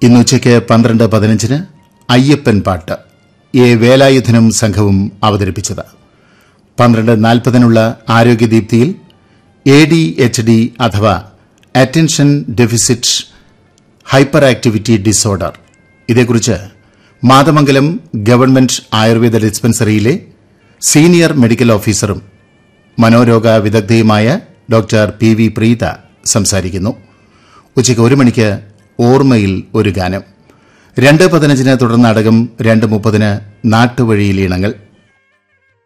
ഇന്ന് ഉച്ചയ്ക്ക് പന്ത്രണ്ട് പതിനഞ്ചിന് അയ്യപ്പൻ പാട്ട് എ വേലായുധനും സംഘവും അവതരിപ്പിച്ചത് പന്ത്രണ്ട് നാൽപ്പതിനുള്ള ആരോഗ്യദീപ്തിയിൽ എ ഡി എച്ച് ഡി അഥവാ attention deficit hyperactivity disorder ഇതേക്കുറിച്ച് മാതമംഗലം ഗവൺമെന്റ് ആയുർവേദ ഡിസ്പെൻസറിയിലെ സീനിയർ മെഡിക്കൽ ഓഫീസറും മനോരോഗ വിദഗ്ധയുമായ ഡോക്ടർ പി വി പ്രീത സംസാരിക്കുന്നു ഉച്ചയ്ക്ക് ഒരു മണിക്ക് ഓർമ്മയിൽ ഒരു ഗാനം രണ്ട് പതിനഞ്ചിന് തുടർ നാടകം രണ്ട് മുപ്പതിന് നാട്ടുവഴിയിൽ ഇണങ്ങൾ